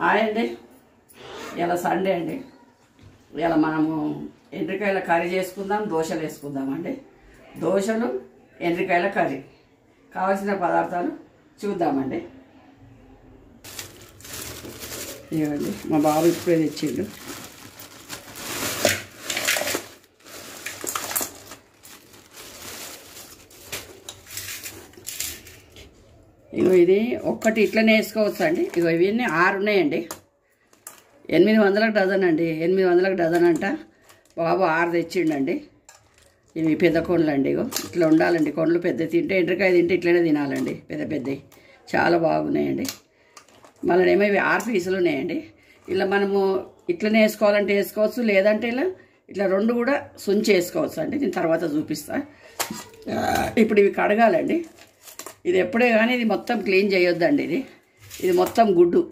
hi అండి ఇలా Sunday అండి ఇలా మనము ఎండ్రికాయల కర్రీ చేసుకుందాం దోశలు వేసుకుందాం అండి దోశలు ఎండ్రికాయల కర్రీ కావాల్సిన పదార్థాలు చూద్దామండి ఇవ్వండి మా బాబు ఇప్పుడే తెచ్చిండు ఇగో ఇది ఒక్కటి ఇట్లనే వేసుకోవచ్చు అండి ఇగో ఇవన్నీ ఆరు ఉన్నాయండి ఎనిమిది వందలకు డజన్ అండి ఎనిమిది వందలకు డజన్ అంట బాబు ఆరు తెచ్చిండండి ఇవి పెద్ద కొండలు అండి ఇగో ఇట్లా ఉండాలండి కొండలు పెద్ద తింటే ఎండ్రకాయ తింటే ఇట్లనే తినాలండి పెద్ద పెద్దవి చాలా బాగున్నాయండి మళ్ళీ ఏమో ఇవి ఆరు పీసులు ఉన్నాయండి ఇలా మనము ఇట్లనే వేసుకోవాలంటే వేసుకోవచ్చు లేదంటే ఇలా ఇట్లా రెండు కూడా సుంచి వేసుకోవచ్చు అండి నేను తర్వాత చూపిస్తా ఆ, ఇప్పుడు ఇవి కడగాలండి ఇది ఎప్పుడే కానీ ఇది మొత్తం క్లీన్ చేయొద్దండి ఇది ఇది మొత్తం గుడ్డు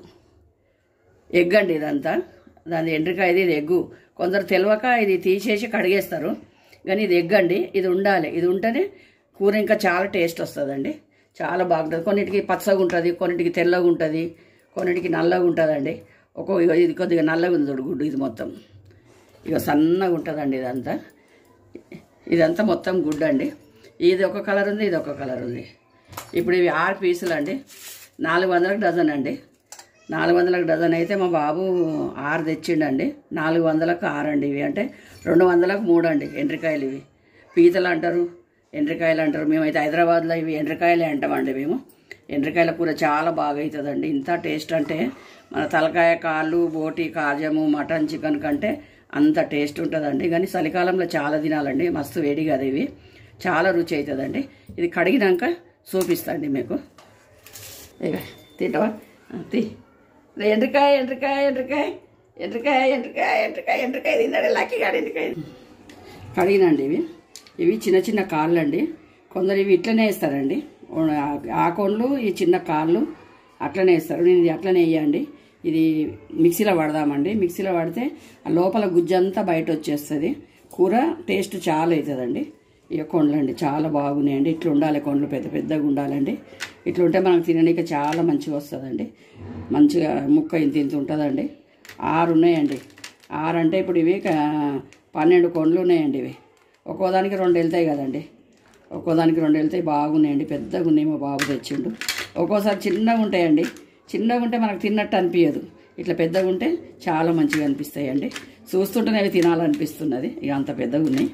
ఎగ్ అండి ఇదంతా దాని ఎండ్రికాయ ఇది ఎగ్గు కొందరు తెలియక ఇది తీసేసి కడిగేస్తారు కానీ ఇది ఎగ్ అండి ఇది ఉండాలి ఇది ఉంటేనే కూర ఇంకా చాలా టేస్ట్ వస్తుందండి చాలా బాగుంటుంది కొన్నిటికి పచ్చగా ఉంటుంది కొన్నిటికి తెల్లగా ఉంటుంది కొన్నిటికి నల్లగా ఉంటుందండి ఒక్కో ఇగో ఇది కొద్దిగా నల్లగా ఉంది చూడు గుడ్డు ఇది మొత్తం ఇక సన్నగా ఉంటుందండి ఇదంతా ఇదంతా మొత్తం గుడ్డు అండి ఇది ఒక కలర్ ఉంది ఇది ఒక కలర్ ఉంది ఇప్పుడు ఇవి ఆరు పీసులు అండి నాలుగు వందలకు డజన్ అండి నాలుగు వందలకు డజన్ అయితే మా బాబు ఆరు తెచ్చిండండి నాలుగు వందలకు ఆరు అండి ఇవి అంటే రెండు వందలకు మూడు అండి ఎండ్రికాయలు ఇవి పీతలు అంటారు ఎండ్రికాయలు అంటారు మేమైతే హైదరాబాద్లో ఇవి ఎండ్రికాయలే అంటామండి మేము ఎండ్రికాయల కూర చాలా బాగా అవుతుందండి ఇంత టేస్ట్ అంటే మన తలకాయ కాళ్ళు బోటి కాజము మటన్ చికెన్ కంటే అంత టేస్ట్ ఉంటుందండి కానీ చలికాలంలో చాలా తినాలండి మస్తు వేడి కదా ఇవి చాలా రుచి అవుతుందండి ఇది కడిగినాక చూపిస్తాండి మీకు ఇక తింటావా ఆ, తీ రే, ఎండ్రికాయ ఎండ్రికాయ ఎండ్రికాయ ఎండ్రికాయ ఎండ్రికాయ ఎండ్రికాయ ఎండ్రికాయ తిన్నాడు లక్కీ గాడు ఎండ్రికాయ కడిగినండి ఇవి ఇవి చిన్న చిన్న కాళ్ళు అండి కొందరు ఇవి ఇట్లనే వేస్తారండి ఆ కొండ్లు ఈ చిన్న కాళ్ళు అట్లనే వేస్తారు నేను ఇది అట్లనే వేయండి ఇది మిక్సీలో పడదామండి మిక్సీలో పడితే ఆ లోపల గుజ్జంతా బయట వచ్చేస్తుంది కూర టేస్ట్ చాలా అవుతుందండి ఇక కొండలండి చాలా బాగున్నాయండి ఇట్లా ఉండాలి కొండలు పెద్ద పెద్దగా ఉండాలండి ఇట్లా ఉంటే మనకు తినడానికి చాలా మంచిగా వస్తుందండి మంచిగా ముక్క ఇంత ఇంత ఉంటుందండి ఆరు ఉన్నాయండి ఆరు అంటే ఇప్పుడు ఇవి క- పన్నెండు కొండలు ఉన్నాయండి ఇవి ఒక్కోదానికి రెండు వెళ్తాయి కదండి ఒక్కోదానికి రెండు వెళ్తాయి బాగున్నాయండి పెద్దగా ఉన్నాయి మా బాబు తెచ్చిండు ఒక్కోసారి చిన్నగా ఉంటాయండి చిన్నగా ఉంటే మనకు తిన్నట్టు అనిపించదు ఇట్లా పెద్దగా ఉంటే చాలా మంచిగా అనిపిస్తాయండి చూస్తుంటేనే అవి తినాలనిపిస్తున్నది ఇక అంత పెద్దగా ఉన్నాయి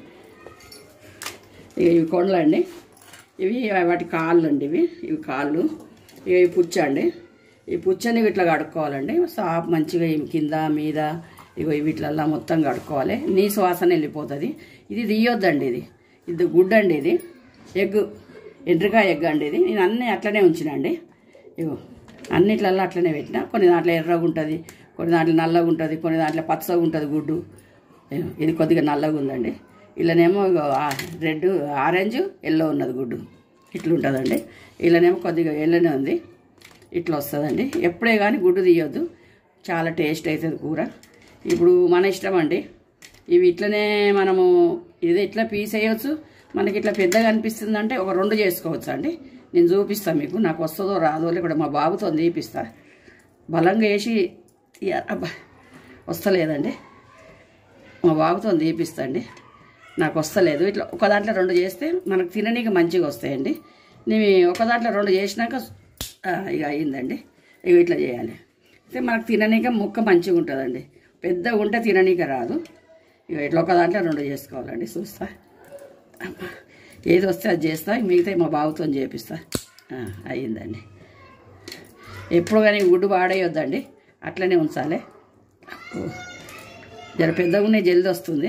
ఇక ఇవి కొండలు అండి ఇవి వాటి కాళ్ళు అండి ఇవి ఇవి కాళ్ళు ఇక ఇవి పుచ్చ అండి ఈ పుచ్చని ఇట్లా కడుక్కోవాలండి సాప్ మంచిగా ఈ కింద మీద ఇగో వీటిలల్లా మొత్తం కడుక్కోవాలి నీసు వాసన వెళ్ళిపోతుంది ఇది తీయొద్దండి ఇది ఇది గుడ్ అండి ఇది ఎగ్ ఎండ్రికాయ ఎగ్ అండి ఇది నేను అన్నీ అట్లనే ఉంచినండి ఇగో అన్నిట్లల్లో అట్లనే పెట్టిన కొన్ని దాంట్లో ఎర్రగా ఉంటుంది కొన్ని దాంట్లో నల్లగా ఉంటుంది కొన్ని దాంట్లో పచ్చగా ఉంటుంది గుడ్డు ఏమో, ఇది కొద్దిగా నల్లగా ఉందండి ఇలానేమో ఇగో ఆ రెడ్ ఆరెంజ్ ఎల్లో ఉన్నది గుడ్డు ఇట్లా ఉంటుందండి ఇలానేమో కొద్దిగా ఎల్లోనే ఉంది ఇట్లా వస్తుందండి ఎప్పుడే కానీ గుడ్డు తీయొద్దు చాలా టేస్ట్ అవుతుంది కూర ఇప్పుడు మన ఇష్టం అండి ఇవి ఇట్లనే మనము ఇది ఇట్లా పీస్ వేయవచ్చు మనకి ఇట్లా పెద్దగా అనిపిస్తుంది అంటే ఒక రెండు చేసుకోవచ్చు అండి నేను చూపిస్తాను మీకు నాకు వస్తుందో రాదో కూడా మా బాబుతో తీపిస్తా బలంగా వేసి ఇయ్య- అబ్బా వస్తలేదండి మా బాబుతో తీపిస్తండి నాకు వస్తలేదు ఇట్లా ఒక దాంట్లో రెండు చేస్తే మనకు తిననీకి మంచిగా వస్తాయండి నేను ఒక దాంట్లో రెండు చేసినాక ఆ, ఇక అయ్యిందండి ఇక ఇట్లా చేయాలి అయితే మనకు తిననీక ముక్క మంచిగా ఉంటుందండి పెద్దగా ఉంటే తిననీక రాదు ఇక ఇట్లా ఒక దాంట్లో రెండు చేసుకోవాలండి చూస్తా అమ్మా ఏది వస్తే అది చేస్తా మిగతా మా బాబుతో చేపిస్తా ఆ, అయ్యిందండి ఎప్పుడు కానీ గుడ్డు పాడేయొద్దండి అట్లనే ఉంచాలి ఓ, జర పెద్దగా ఉన్నాయి జల్ది వస్తుంది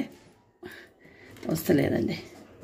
వస్తలేదండి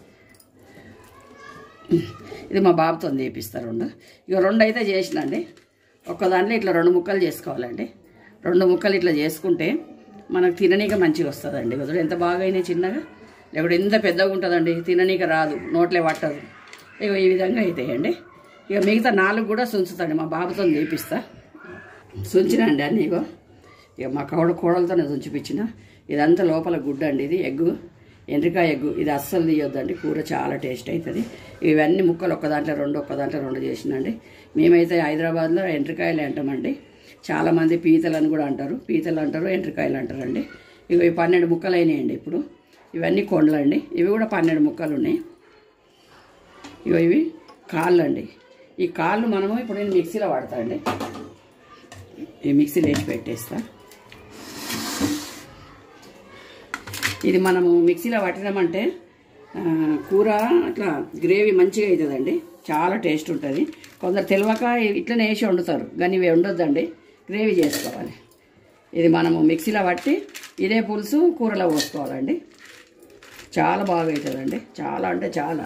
ఇది మా బాబుతో చేపిస్తారు రెండు ఇక రెండు అయితే చేసినండి ఒక్క దాంట్లో ఇట్లా రెండు ముక్కలు చేసుకోవాలండి రెండు ముక్కలు ఇట్లా చేసుకుంటే మనకు తిననీక మంచిగా వస్తుందండి వదిలి ఎంత బాగా అయినాయి చిన్నగా లేకపోతే ఎంత పెద్దగా ఉంటుందండి తిననీక రాదు నోట్లే పట్టదు ఇక ఈ విధంగా అవుతాయండి ఇక మిగతా నాలుగు కూడా సుంచుతాండి మా బాబుతో చేపిస్తా సుంచినండి అన్నీ ఇగో ఇక మా కవడ కోడలతోనే సుంచిపించిన ఇదంతా లోపల గుడ్డ అండి ఇది ఎగ్గు ఎండ్రికాయ ఎగ్గు ఇది అస్సలు తీయొద్దండి కూర చాలా టేస్ట్ అవుతుంది ఇవన్నీ ముక్కలు ఒక్క దాంట్లో రెండు ఒక్క దాంట్లో రెండు చేసినండి మేమైతే హైదరాబాద్లో ఎండ్రికాయలు అంటామండి చాలామంది పీతలు అని కూడా అంటారు పీతలు అంటారు ఎండ్రకాయలు అంటారండి ఇవి ఇవి పన్నెండు ముక్కలు అయినాయండి ఇప్పుడు ఇవన్నీ కొండలండి ఇవి కూడా పన్నెండు ముక్కలు ఉన్నాయి ఇగో ఇవి కాళ్ళు అండి ఈ కాళ్ళు మనము ఇప్పుడు నేను మిక్సీలో వాడతా అండి ఈ మిక్సీలో వేసి పెట్టేస్తా ఇది మనము మిక్సీలో పట్టినామంటే ఆ, కూర అట్లా గ్రేవీ మంచిగా అవుతుందండి చాలా టేస్ట్ ఉంటుంది కొందరు తెలియక ఇట్లనే వేసి వండుతారు కానీ ఇవి వండొద్దండి గ్రేవీ చేసుకోవాలి ఇది మనము మిక్సీలో పట్టి ఇదే పులుసు కూరలో పోసుకోవాలండి చాలా బాగా అవుతుందండి చాలా అంటే చాలా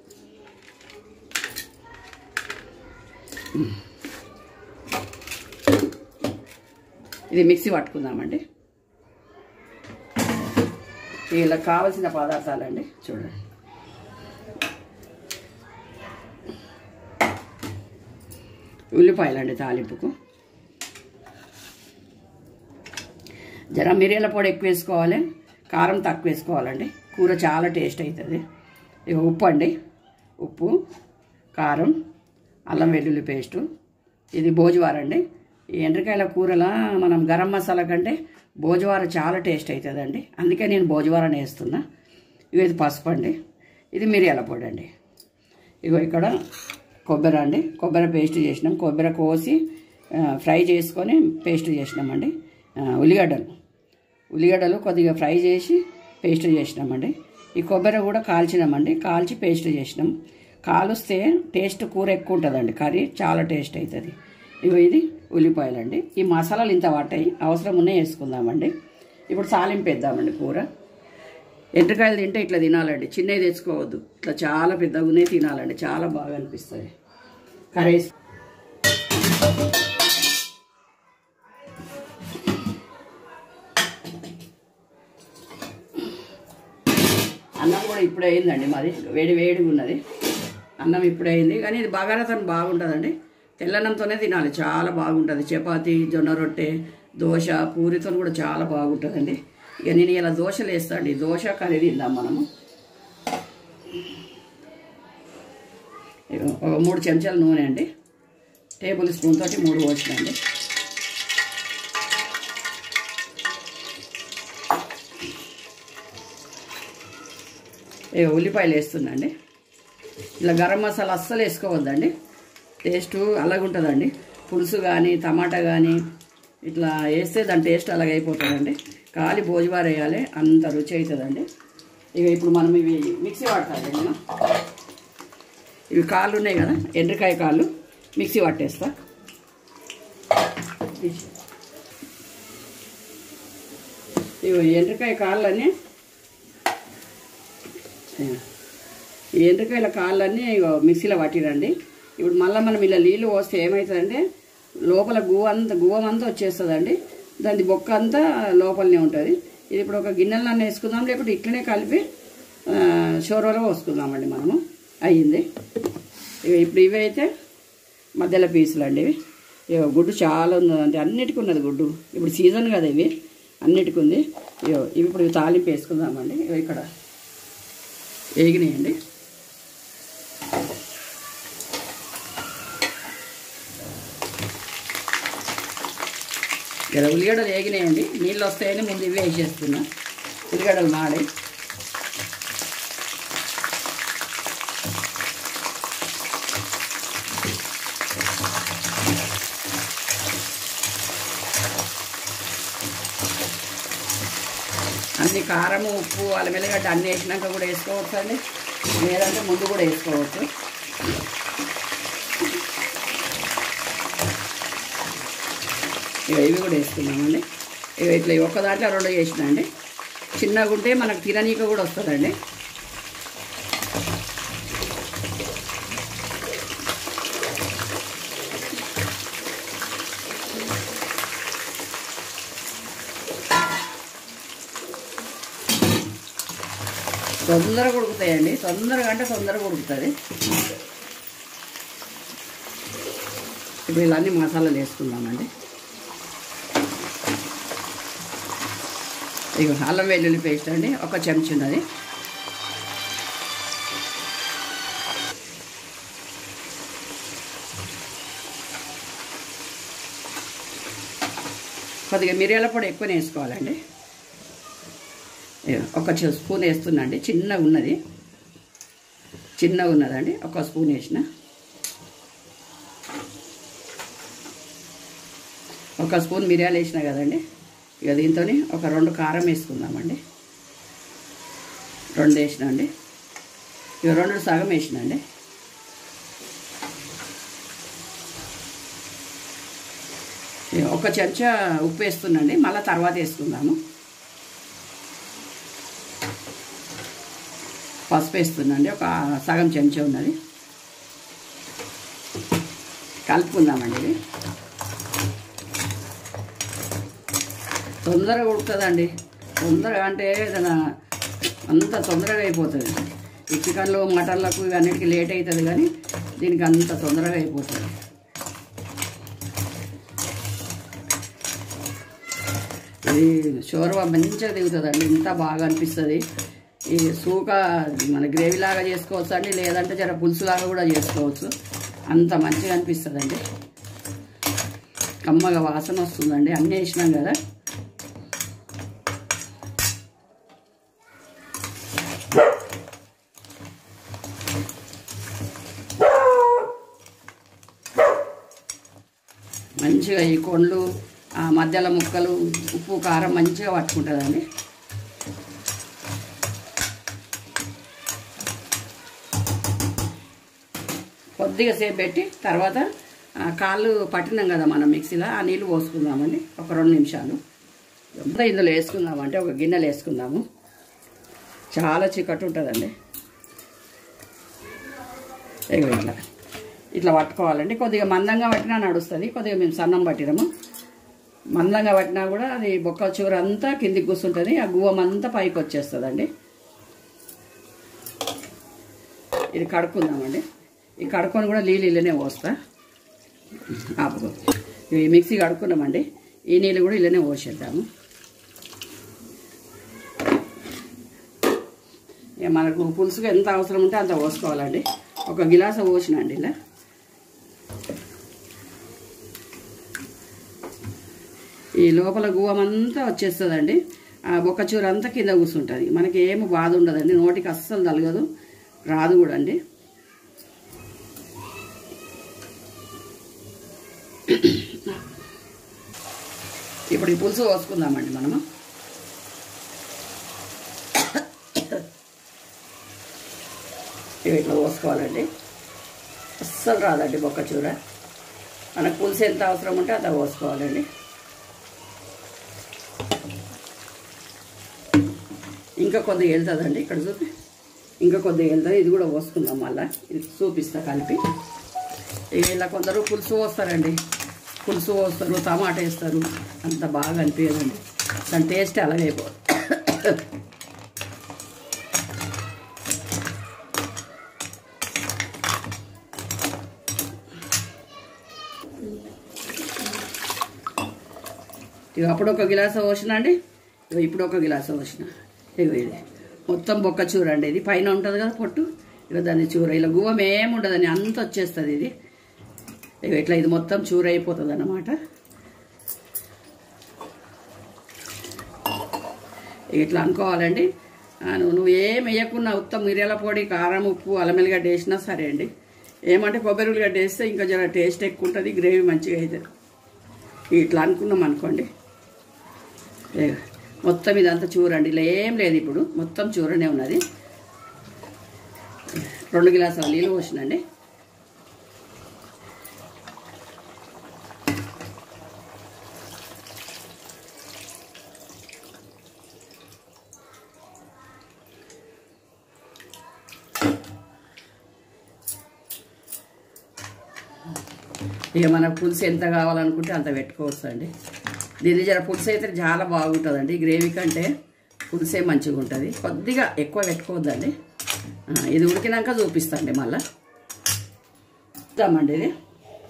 ఇది మిక్సీ పట్టుకుందామండి వీళ్ళకి కావలసిన పదార్థాలండి చూడండి ఉల్లిపాయలండి తాలింపుకు జర మిరియాల పొడి ఎక్కువ వేసుకోవాలి కారం తక్కువ వేసుకోవాలండి కూర చాలా టేస్ట్ అవుతుంది ఇక ఉప్పు అండి ఉప్పు కారం అల్లం వెల్లుల్లి పేస్టు ఇది భోజవార అండి ఈ ఎండ్రకాయల కూరలా మనం గరం మసాలా కంటే భోజవార చాలా టేస్ట్ అవుతుందండి అందుకే నేను భోజవారని వేస్తున్నా ఇవి ఇది పసుపు అండి ఇది మిరియాల పొడి అండి ఇగో ఇక్కడ కొబ్బరి అండి కొబ్బరి పేస్ట్ చేసినాం కొబ్బరి కోసి ఆ, ఫ్రై చేసుకొని పేస్ట్ చేసినామండి ఆ, ఉల్లిగడ్డలు ఉల్లిగడ్డలు కొద్దిగా ఫ్రై చేసి పేస్ట్ చేసినామండి ఈ కొబ్బరి కూడా కాల్చినామండి కాల్చి పేస్ట్ చేసినాం కాలుస్తే టేస్ట్ కూర ఎక్కువ ఉంటుందండి కర్రీ చాలా టేస్ట్ అవుతుంది ఇగో ఇది ఉల్లిపాయలండి ఈ మసాలాలు ఇంత పట్టాయి అవసరం ఉన్నాయి వేసుకుందామండి ఇప్పుడు సాలింపు వేద్దామండి కూర ఎండ్రకాయలు తింటే ఇట్లా తినాలండి చిన్నవి తెచ్చుకోవద్దు ఇట్లా చాలా పెద్దగా ఉన్నాయి తినాలండి చాలా బాగా అనిపిస్తుంది కర్రీస్ అన్నం కూడా ఇప్పుడే అయిందండి మాది వేడి వేడిగా ఉన్నది అన్నం ఇప్పుడే అయింది కానీ ఇది బగారతనం బాగుంటుందండి తెల్లన్నంతోనే తినాలి చాలా బాగుంటుంది చపాతి జొన్న రొట్టె దోశ పూరితో కూడా చాలా బాగుంటుందండి ఇక నేను ఇలా దోశలు వేస్తాండి దోశ కర్రీ తిందాం మనము ఇగో ఒక మూడు చెంచాల నూనె అండి టేబుల్ స్పూన్ తోటి మూడు పోసినండి ఇక ఉల్లిపాయలు వేస్తుందండి ఇలా గరం మసాలా అస్సలు వేసుకోవద్దండి టేస్ట్ అలాగుంటుందండి పులుసు కానీ టమాటా కానీ ఇట్లా వేస్తే దాని టేస్ట్ అలాగే అయిపోతుందండి కాలి భోజవారు వేయాలి అంత రుచి అవుతుందండి ఇక ఇప్పుడు మనం ఇవి మిక్సీ పడతాండి నేను ఇవి కాళ్ళు ఉన్నాయి కదా ఎండ్రకాయ కాళ్ళు మిక్సీ పట్టేస్తా ఇవి ఎండ్రకాయ కాళ్ళని ఈ ఎండ్రకాయల కాళ్ళన్నీ ఇగో మిక్సీలో పట్టిరండి ఇప్పుడు మళ్ళీ మనం ఇలా నీళ్ళు పోస్తే ఏమవుతుందంటే లోపల గువ్వ అంతా గువ్వం అంతా వచ్చేస్తుందండి దాని బొక్క అంతా లోపలనే ఉంటుంది ఇది ఇప్పుడు ఒక గిన్నెలో వేసుకుందాం లేకపోతే ఇట్లనే కలిపి షోరోలో పోసుకుందామండి మనము అయ్యింది ఇక ఇప్పుడు ఇవి అయితే మధ్యలో పీసులు అండి ఇవి ఇక గుడ్డు చాలా ఉంది అంటే అన్నిటికీ ఉన్నది గుడ్డు ఇప్పుడు సీజన్ కదా ఇవి అన్నిటికీ ఉంది ఇగో ఇవి ఇప్పుడు ఇవి తాలింపు వేసుకుందామండి ఇగో ఇక్కడ వేగినాయండి ఇలా ఉల్లిగడ్డలు వేగినాయండి నీళ్ళు వస్తాయని ముందు ఇవి వేసేస్తున్నా ఉల్లిగడ్డలు మాడి అన్ని కారము ఉప్పు అల్లం వెల్లిగడ్డ అన్నీ వేసినాక కూడా వేసుకోవచ్చు అండి లేదంటే ముందు కూడా వేసుకోవచ్చు ఇక ఇవి కూడా వేసుకున్నామండి ఇక ఇట్లా ఈ ఒక్క దాంట్లో రెండు వేసిన అండి చిన్నగా ఉంటే మనకు తిననీక కూడా వస్తుందండి తొందరగా ఉడుకుతాయండి తొందరగా అంటే తొందరగా ఉడుకుతుంది ఇప్పుడు ఇలా అన్ని మసాలాలు వేసుకుందామండి ఇక అల్లం వెల్లుల్లి పేస్ట్ అండి ఒక చెంచా ఉన్నది కొద్దిగా మిరియాల పొడి ఎక్కువనే వేసుకోవాలండి ఇదిగో ఒక చూ- స్పూన్ వేస్తున్నాండి చిన్నగా ఉన్నది చిన్నగా ఉన్నదండి ఒక స్పూన్ వేసిన ఒక స్పూన్ మిరియాలు వేసిన కదండి ఇక దీంతో ఒక రెండు కారం వేసుకుందామండి రెండు వేసిన అండి ఇక రెండు సగం వేసిన అండి ఇక ఒక చెంచా ఉప్పు వేస్తున్నాండి మళ్ళీ తర్వాత వేసుకుందాము పసుపు వేస్తుందండి ఒక సగం చెంచా ఉన్నది కలుపుకుందామండి ఇది తొందరగా ఉడుకుతుందండి తొందరగా అంటే ఏదైనా అంత తొందరగా అయిపోతుంది ఈ చికెన్లు మటన్లకు ఇవన్నిటికీ లేట్ అవుతుంది కానీ దీనికి అంత తొందరగా అయిపోతుంది ఇది షోర్వా మంచిగా దిగుతుందండి ఇంత బాగా అనిపిస్తుంది ఈ సూక మన గ్రేవీ లాగా చేసుకోవచ్చు అండి లేదంటే జర పులుసు లాగా కూడా చేసుకోవచ్చు అంత మంచిగా అనిపిస్తుందండి కమ్మగా వాసన వస్తుందండి అన్నీ వేసినాం కదా మంచిగా ఈ కొండ్లు ఆ మధ్యలో ముక్కలు ఉప్పు కారం మంచిగా పట్టుకుంటుందండి కొద్దిగా సేపు పెట్టి తర్వాత ఆ కాళ్ళు పట్టినాం కదా మనం మిక్సీలో ఆ నీళ్ళు పోసుకుందామండి ఒక రెండు నిమిషాలు అంతా ఇందులో వేసుకుందామంటే ఒక గిన్నెలు వేసుకుందాము చాలా చిక్కట్టు ఉంటుందండి ఇగో ఇట్లా ఇట్లా పట్టుకోవాలండి కొద్దిగా మందంగా పట్టినా నడుస్తుంది కొద్దిగా మేము సన్నం పట్టినాము మందంగా పట్టినా కూడా అది బొక్క చూర అంతా కిందికి కూర్చుంటుంది ఆ గువ్వం అంతా పైకి వచ్చేస్తుందండి ఇది కడుక్కుందామండి ఈ కడుక్కొని కూడా నీళ్ళు ఇల్లనే పోస్తా ఆపుకో ఈ మిక్సీ కడుక్కున్నామండి ఈ నీళ్ళు కూడా ఇల్లనే పోసేద్దాము ఇక మనకు పులుసుకు ఎంత అవసరం ఉంటే అంత పోసుకోవాలండి ఒక గిలాస పోసినండి ఇలా ఈ లోపల గువ్వమంతా వచ్చేస్తుందండి ఆ బొక్కచూర అంతా కింద కూర్చుంటుంది మనకి ఏమి బాధ ఉండదండి నోటికి అస్సలు తలగదు రాదు కూడా అండి ఇప్పుడు ఈ పులుసు పోసుకుందామండి మనము ఇవి ఇట్లా పోసుకోవాలండి అస్సలు రాదండి బొక్కచూర మనకు పులుసు ఎంత అవసరం ఉంటే అంత పోసుకోవాలండి ఇంకా కొద్దిగా వెళ్తుందండి ఇక్కడ చూపి ఇంకా కొద్దిగా వెళ్తుంది ఇది కూడా పోసుకుందాం మళ్ళీ ఇది చూపిస్తా కలిపి ఇక ఇలా కొందరు పులుసు పోస్తారండి పులుసు పోస్తారు టమాటా వేస్తారు అంత బాగా అనిపించదండి దాని టేస్ట్ అలాగే అయిపోతుంది ఇక అప్పుడు ఒక గిలాస పోసిన అండి ఇగో ఇప్పుడు ఒక గిలాస పోసిన ఇగో ఇది మొత్తం బొక్క చూర అండి ఇది పైన ఉంటుంది కదా పొట్టు ఇక దాని చూర ఇలా గువ్వం ఏమి ఉండదని అంత వచ్చేస్తుంది ఇది ఇక ఇట్లా ఇది మొత్తం చూర అయిపోతుంది అన్నమాట ఇక ఇట్లా అనుకోవాలండి ఆ, నువ్వు నువ్వు ఏం వేయకున్నా ఉత్తమ మిరియాల పొడి కారం ఉప్పు అల్లం ఎల్లిగడ్డ వేసినా సరే అండి ఏమంటే కొబ్బరి ఉల్లిగడ్డ వేస్తే ఇంకా జర టేస్ట్ ఎక్కువ ఉంటుంది గ్రేవీ మంచిగా అవుతుంది ఇట్లా అనుకున్నాం అనుకోండి ఏ, మొత్తం ఇదంతా చూరండి ఇలా ఏం లేదు ఇప్పుడు మొత్తం చూరనే ఉన్నది రెండు గిలాసాలు నీళ్ళు పోసినండి ఇక మన పులుసు ఎంత కావాలనుకుంటే అంత పెట్టుకోవచ్చు అండి దీని జర పులుసు అయితే చాలా బాగుంటుందండి గ్రేవీ కంటే పులుసే మంచిగా ఉంటుంది కొద్దిగా ఎక్కువ పెట్టుకోవద్దండి ఆ, ఇది ఉడికినాక చూపిస్తాండి మళ్ళా ఇద్దామండి ఇది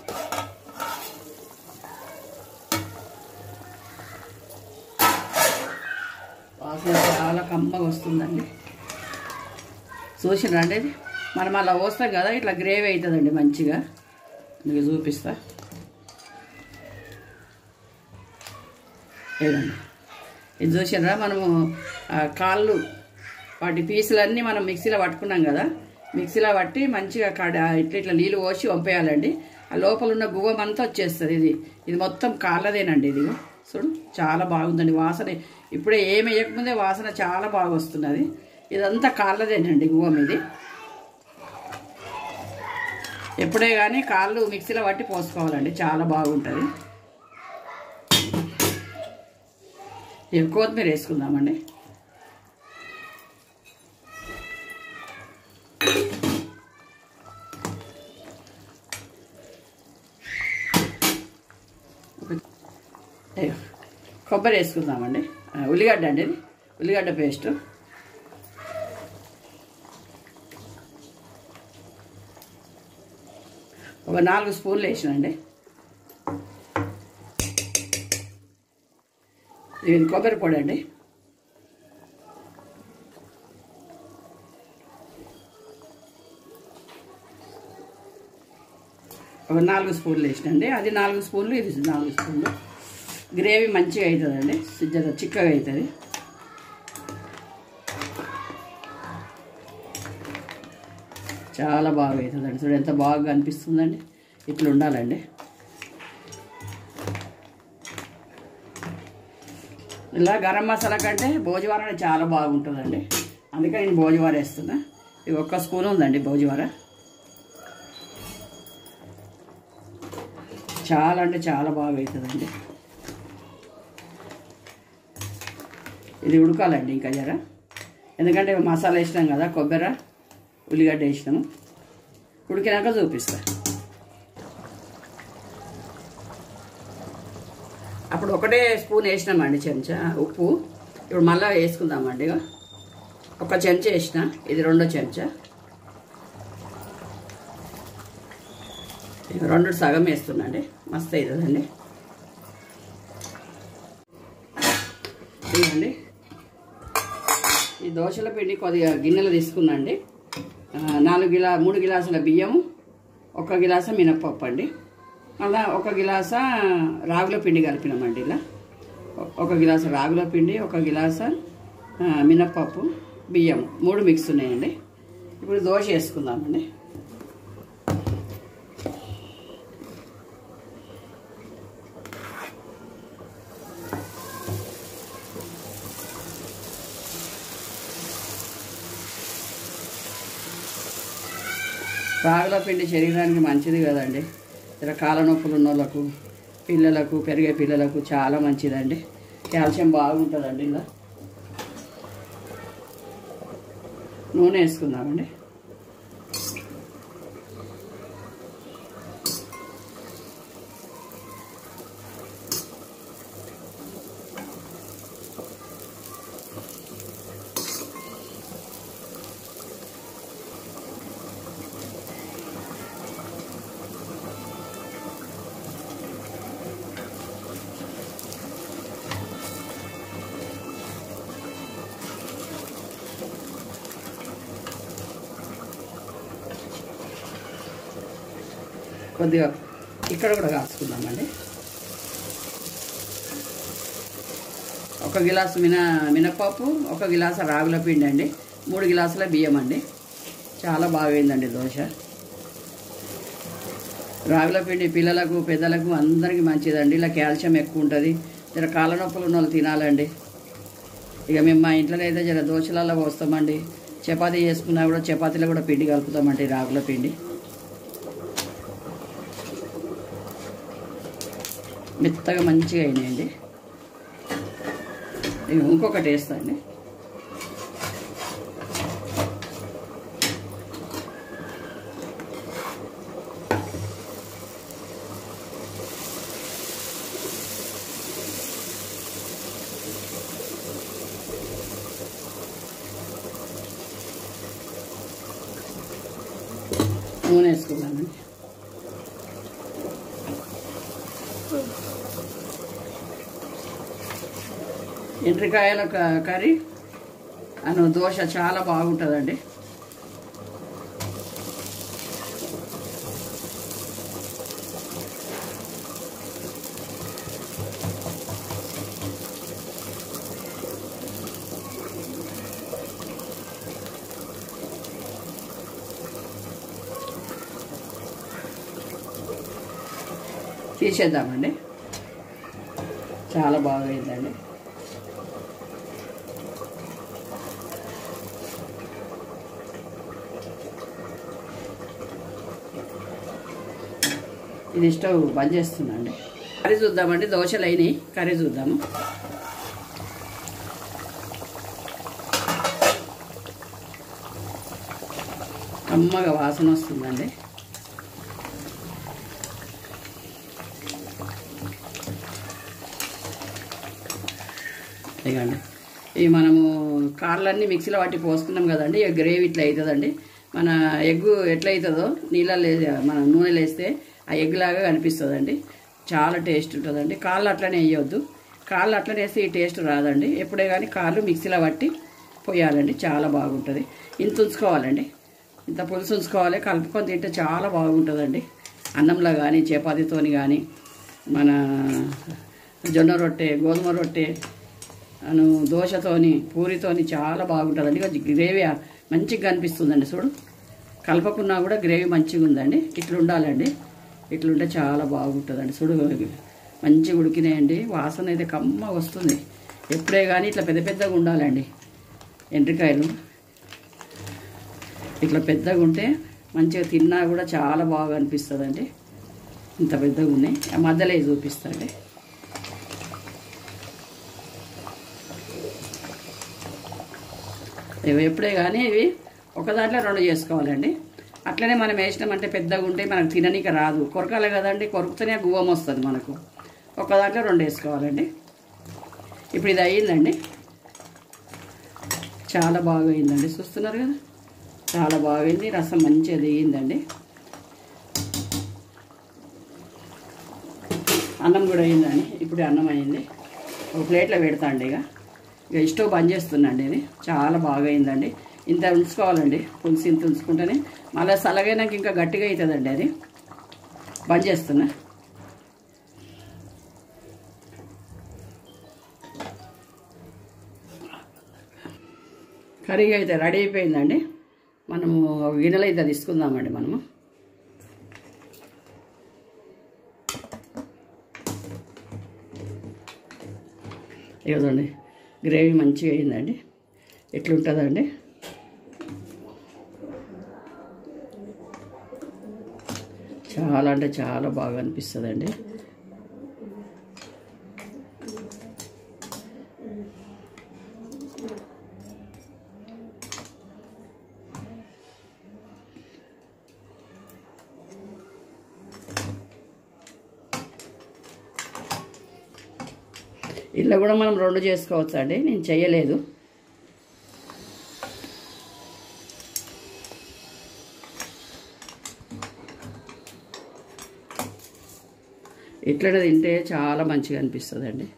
వాసన చాలా కమ్మగా వస్తుందండి చూసిరండి ఇది మనం అలా పోస్తాం కదా ఇట్లా గ్రేవీ అవుతుందండి మంచిగా మీకు చూపిస్తా ఇదండి ఇది చూసారా మనము ఆ, కాళ్ళు వాటి పీసులన్నీ మనం మిక్సీలో పట్టుకున్నాం కదా మిక్సీలో పట్టి మంచిగా కడ ఇట్లా ఇట్లా నీళ్ళు పోసి వంపేయాలండి ఆ లోపల ఉన్న గువ్వం అంతా వచ్చేస్తుంది ఇది ఇది మొత్తం కాళ్ళదేనండి ఇది చూడు చాలా బాగుందండి వాసన ఇప్పుడే ఏమి వేయకముందే వాసన చాలా బాగా వస్తున్నది ఇదంతా కాళ్ళదేనండి గువ్వం ఇది ఎప్పుడే కానీ కాళ్ళు మిక్సీలో పట్టి పోసుకోవాలండి చాలా బాగుంటుంది ఇక కొత్తిమీర వేసుకుందామండి ఇదిగో, కొబ్బరి వేసుకుందామండి ఆ, ఉల్లిగడ్డ అండి ఇది ఉల్లిగడ్డ పేస్ట్ ఒక నాలుగు స్పూన్లు వేసినండి ఇది కొబ్బరి పొడి అండి ఒక నాలుగు స్పూన్లు వేసినండి అది నాలుగు స్పూన్లు ఇది నాలుగు స్పూన్లు గ్రేవీ మంచిగా అవుతుందండి జర చిక్కగా అవుతుంది చాలా బాగా అవుతుందండి చూడు ఎంత బాగా అనిపిస్తుందండి ఇట్లా ఉండాలండి ఇలా గరం మసాలా కంటే భోజవార చాలా బాగుంటుందండి అందుకని నేను భోజవార వేస్తున్నా ఇది ఒక్క స్పూన్ ఉందండి భోజవార చాలా అంటే చాలా బాగా అవుతుందండి ఇది ఉడకాలండి ఇంకా జర ఎందుకంటే మసాలా వేసినాం కదా కొబ్బరి ఉల్లిగడ్డ వేసినాము ఉడికినాక చూపిస్తా అప్పుడు ఒకటే స్పూన్ వేసినామండి చెంచా ఉప్పు ఇప్పుడు మళ్ళీ వేసుకుందామండి ఇక ఒక చెంచా వేసిన ఇది రెండో చెంచా ఇక రెండు సగం వేస్తున్నాండి మస్తు అవుతుందండి ఇదండి ఈ దోశల పిండి కొద్దిగా గిన్నెలు తీసుకున్నాండి ఆ, నాలుగు గిలా మూడు గిలాసుల బియ్యం ఒక గిలాస మినప్పప్పు అండి మళ్ళా ఒక గిలాస రాగుల పిండి కలిపినామండి ఇలా ఒ- ఒక గిలాస రాగుల పిండి ఒక గిలాస ఆ, మినప్పప్పు బియ్యం మూడు మిక్స్ ఉన్నాయండి ఇప్పుడు దోశ వేసుకుందామండి రాగుల పిండి శరీరానికి మంచిది కదండి ఇలా కాళ్ళ నొప్పులు ఉన్న వాళ్ళకు పిల్లలకు పెరిగే పిల్లలకు చాలా మంచిదండి కాల్షియం బాగుంటుందండి ఇలా నూనె వేసుకుందామండి కొద్దిగా ఇక్కడ కూడా కాసుకుందామండి ఒక గిలాసు మిన మినపప్పు ఒక గిలాసు రాగుల పిండి అండి మూడు గిలాసుల బియ్యం అండి చాలా బాగైందండి దోశ రాగుల పిండి పిల్లలకు పెద్దలకు అందరికీ మంచిదండి ఇలా కాల్షియం ఎక్కువ ఉంటుంది జర కాళ్ళ నొప్పులు ఉన్న వాళ్ళు తినాలండి ఇక మేము మా ఇంట్లో అయితే జర దోశలలో పోస్తామండి చపాతీ చేసుకున్నా కూడా చపాతీలో కూడా పిండి కలుపుతామండి రాగుల పిండి మెత్తగా మంచిగా అయినాయండి ఇవి ఇంకొకటి వేస్తా అండి నూనె వేసుకుందామండి ఎండ్రికాయల క- కర్రీ అను దోశ చాలా బాగుంటుందండి తీసేద్దామండి చాలా బాగా అయిందండి ఇది స్టవ్ బంద్ చేస్తుందండి కర్రీ చూద్దామండి దోశలు అయినాయి కర్రీ చూద్దాము కమ్మగా వాసన వస్తుందండి ఇదిగండి ఇవి మనము కార్లన్నీ మిక్సీలో పట్టి పోసుకున్నాం కదండి ఇక గ్రేవీ ఇట్లా అవుతుందండి మన ఎగ్గు ఎట్లా అవుతుందో నీళ్ళలో వే- మన నూనెలో వేస్తే ఆ ఎగ్ లాగా కనిపిస్తుందండి చాలా టేస్ట్ ఉంటుందండి కాళ్ళు అట్లనే వేయొద్దు కాళ్ళు అట్లనే వేస్తే ఈ టేస్ట్ రాదండి ఎప్పుడే కానీ కాళ్ళు మిక్సీలో పట్టి పోయాలండి చాలా బాగుంటుంది ఇంత ఉంచుకోవాలండి ఇంత పులుసు ఉంచుకోవాలి కలుపుకొని తింటే చాలా బాగుంటుందండి అన్నంలో కానీ చపాతీతోని కానీ మన జొన్న రొట్టె గోధుమ రొట్టె అను దోశతోని పూరితోని చాలా బాగుంటుందండి కొంచెం గ్రేవీ మంచిగా కనిపిస్తుందండి చూడు కలపకున్నా కూడా గ్రేవీ మంచిగా ఉందండి ఇట్లా ఉండాలండి ఇట్లుంటే చాలా బాగుంటుందండి చూడు మంచిగా ఉడికినాయండి వాసన అయితే కమ్మ వస్తుంది ఎప్పుడే కానీ ఇట్లా పెద్ద పెద్దగా ఉండాలండి ఎండ్రికాయలు ఇట్లా పెద్దగా ఉంటే మంచిగా తిన్నా కూడా చాలా బాగా అనిపిస్తుందండి ఇంత పెద్దగా ఉన్నాయి ఆ మధ్యలో ఇవి చూపిస్తాండి ఇవి ఎప్పుడే కానీ ఇవి ఒక దాంట్లో రెండు చేసుకోవాలండి అట్లనే మనం వేసినామంటే పెద్దగా ఉంటే మనకు తిననీకి రాదు కొరకాలి కదండి కొరుకుతూనే గువ్వం వస్తుంది మనకు ఒక దాంట్లో రెండు వేసుకోవాలండి ఇప్పుడు ఇది అయ్యిందండి చాలా బాగా అయిందండి చూస్తున్నారు కదా చాలా బాగా అయింది రసం మంచిగా దిగిందండి అన్నం కూడా అయిందండి ఇప్పుడు అన్నం అయింది ఒక ప్లేట్లో పెడతా అండి ఇక ఇక స్టవ్ బంద్ చేస్తున్నాండి ఇది చాలా బాగా అయిందండి ఇంత ఉంచుకోవాలండి పులుసు ఇంత ఉంచుకుంటేనే మళ్ళీ సలగైనాక ఇంకా గట్టిగా అవుతుందండి అది బంద్ చేస్తున్నా కర్రీ అయితే రెడీ అయిపోయిందండి మనము ఒక గిన్నెలో అయితే తీసుకుందామండి మనము ఇదిగోండి గ్రేవీ మంచిగా అయిందండి ఎట్లుంటుందండి చాలా అంటే చాలా బాగా అనిపిస్తుందండి ఇలా కూడా మనం రెండు చేసుకోవచ్చు అండి నేను చెయ్యలేదు ఇట్లనే తింటే చాలా మంచిగా అనిపిస్తుందండి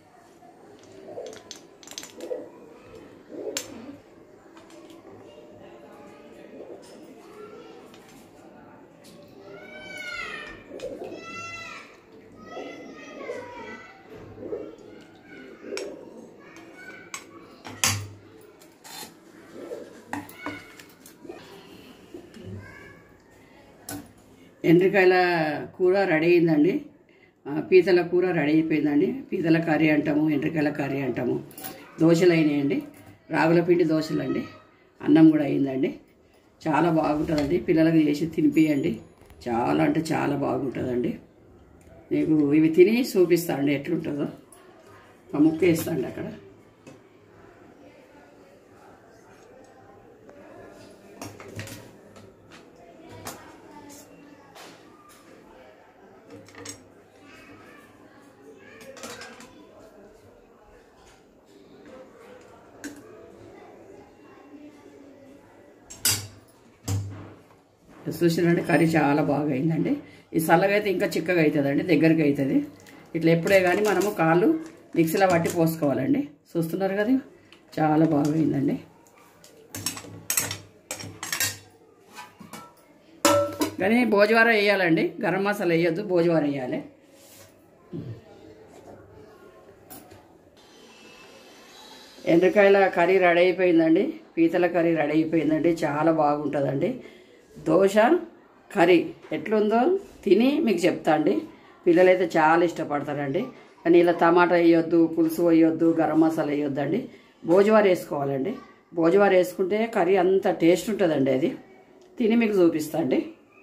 ఎండ్రికాయల కూర రెడీ అయిందండి ఆ, పీతల కూర రెడీ అయిపోయిందండి పీతల కర్రీ అంటాము ఎండ్రికాయల కర్రీ అంటాము దోశలు అయినాయండి రాగుల పిండి దోశలు అండి అన్నం కూడా అయిందండి చాలా బాగుంటుందండి పిల్లలకు చేసి తినిపియండి చాలా అంటే చాలా బాగుంటుందండి నీకు ఇవి తిని చూపిస్తాండి ఎట్లుంటుందో ఒక ముక్క వేస్తాండి అక్కడ చూసినండి కర్రీ చాలా బాగా అయిందండి ఈ చల్లగా అయితే ఇంకా చిక్కగా అవుతుందండి దగ్గరికి అవుతుంది ఇట్లా ఎప్పుడే కానీ మనము కాళ్ళు మిక్సీలో పట్టి పోసుకోవాలండి చూస్తున్నారు కదా చాలా బాగా అయిందండి కానీ భోజవారం వేయాలండి గరం మసాలా వేయొద్దు భోజవారం వేయాలి ఎండ్రకాయల కర్రీ రెడీ అయిపోయిందండి పీతల కర్రీ రెడీ అయిపోయిందండి చాలా బాగుంటుందండి దోశ కర్రీ ఎట్లుందో తిని మీకు చెప్తా అండి పిల్లలైతే చాలా ఇష్టపడతారండి కానీ ఇలా టమాటా వేయొద్దు పులుసు వేయొద్దు గరం మసాలా వేయొద్దండి భోజవారు వేసుకోవాలండి భోజవారు వేసుకుంటే కర్రీ అంత టేస్ట్ ఉంటుందండి అది తిని మీకు చూపిస్తా అండి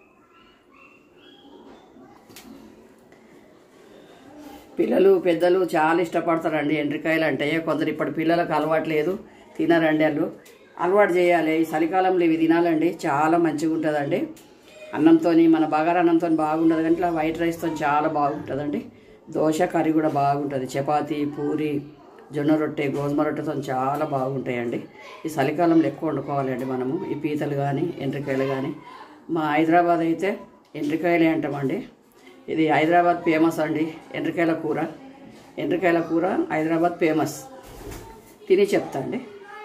పిల్లలు పెద్దలు చాలా ఇష్టపడతారండి ఎండ్రికాయలు అంటే కొందరు ఇప్పటి పిల్లలకు అలవాటు లేదు తినరండి వాళ్ళు అలవాటు చేయాలి ఈ చలికాలంలో ఇవి తినాలండి చాలా మంచిగా ఉంటుందండి అన్నంతో మన బగారా అన్నంతో బాగుంటుంది కానీ ఇట్లా వైట్ రైస్తో చాలా బాగుంటుందండి దోశ కర్రీ కూడా బాగుంటుంది చపాతీ పూరి జొన్న రొట్టె గోధుమ రొట్టెతో చాలా బాగుంటాయండి ఈ చలికాలంలో ఎక్కువ వండుకోవాలండి మనము ఈ పీతలు కానీ ఎండ్రికాయలు కానీ మా హైదరాబాద్ అయితే ఎండ్రికాయలే అంటామండి ఇది హైదరాబాద్ ఫేమస్ అండి ఎండ్రికాయల కూర ఎండ్రికాయల కూర హైదరాబాద్ ఫేమస్ తిని చెప్తా అండి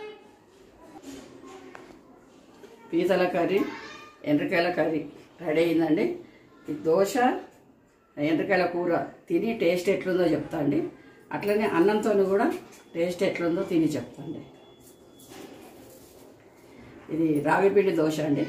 పీతల కర్రీ ఎండ్రికాయల కర్రీ రెడీ అయిందండి ఈ దోశ ఎండ్రికాయల కూర తిని టేస్ట్ ఎట్లుందో చెప్తా అండి అట్లనే అన్నంతో కూడా టేస్ట్ ఎట్లుందో తిని చెప్తా అండి ఇది రాగిపిండి దోశ అండి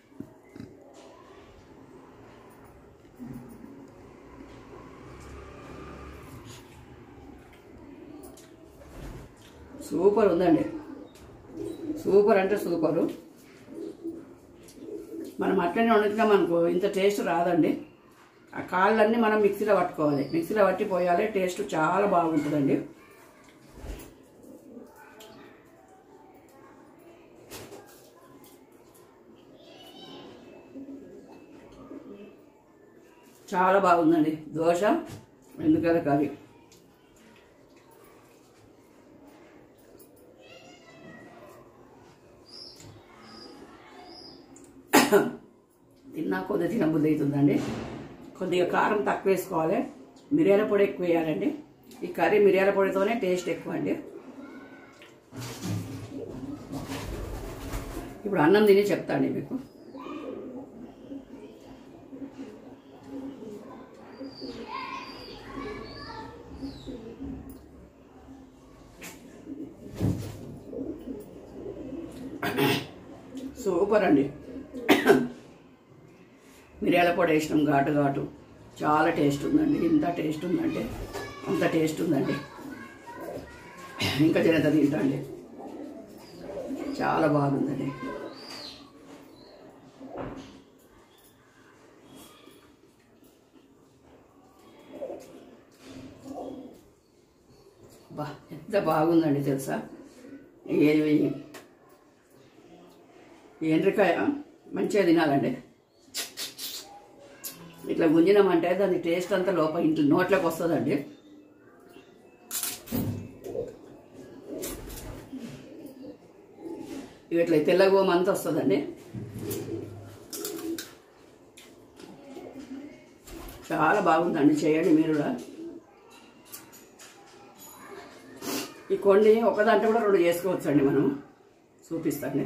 సూపర్ ఉందండి సూపర్ అంటే సూపరు మనం అట్లనే వండుతాం అనుకో ఇంత టేస్ట్ రాదండి ఆ కాళ్ళన్నీ మనం మిక్సీలో పట్టుకోవాలి మిక్సీలో పట్టి పోయాలి టేస్ట్ చాలా బాగుంటుందండి చాలా బాగుందండి దోశ ఎందుకల కర్రీ తిన్నా కొద్దిగా తినబుద్ధి అవుతుందండి కొద్దిగా కారం తక్కువ వేసుకోవాలి మిరియాల పొడి ఎక్కువ వేయాలండి ఈ కర్రీ మిరియాల పొడితోనే టేస్ట్ ఎక్కువ అండి ఇప్పుడు అన్నం తిని చెప్తాండి మీకు సూపర్ అండి మిరియాల పొడి వేసినాం ఘాటు ఘాటు చాలా టేస్ట్ ఉందండి ఇంత టేస్ట్ ఉందంటే అంత టేస్ట్ ఉందండి ఇంకా జనత తింటా అండి చాలా బాగుందండి బా ఎంత బాగుందండి తెలుసా ఏది ఈ ఎండ్రికాయ మంచిగా తినాలండి ఇట్లా గుంజినామంటే దాని టేస్ట్ అంతా లోపల ఇంట్లో నోట్లోకి వస్తుందండి ఇవి ఇట్లా తెల్లగోమ అంతా వస్తుందండి చాలా బాగుందండి చేయండి మీరు కూడా ఈ కొన్ని ఒకదాంట్లో కూడా రెండు చేసుకోవచ్చండి మనం చూపిస్తాండి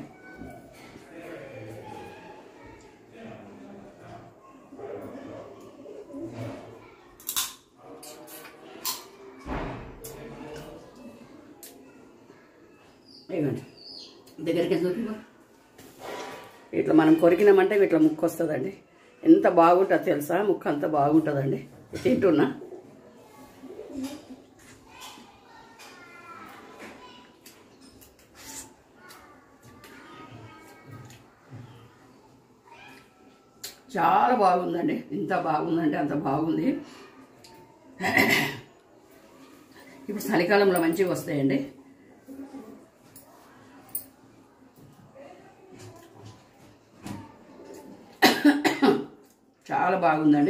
ఇవ్వండి దగ్గరికి చూపి ఇట్లా మనం కొరికినామంటే ఇట్లా ముక్కు వస్తుందండి ఎంత బాగుంటుంది తెలుసా ముక్కు అంత బాగుంటుందండి తింటున్నా చాలా బాగుందండి ఇంత బాగుందంటే అంత బాగుంది ఇప్పుడు చలికాలంలో మంచిగా వస్తాయండి చాలా బాగుందండి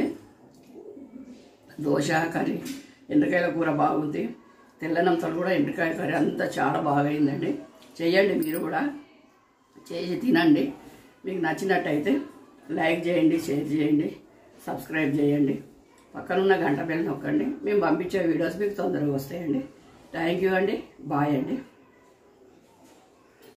దోశ కర్రీ ఎండ్రకాయల కూర బాగుంది తెల్లనంతలు కూడా ఎండ్రకాయ కర్రీ అంతా చాలా బాగైందండి చేయండి మీరు కూడా చేసి తినండి మీకు నచ్చినట్టయితే లైక్ చేయండి షేర్ చేయండి సబ్స్క్రైబ్ చేయండి పక్కనున్న గంట బెల్ నొక్కండి మేము పంపించే వీడియోస్ మీకు తొందరగా వస్తాయండి థ్యాంక్ యూ అండి బాయ్ అండి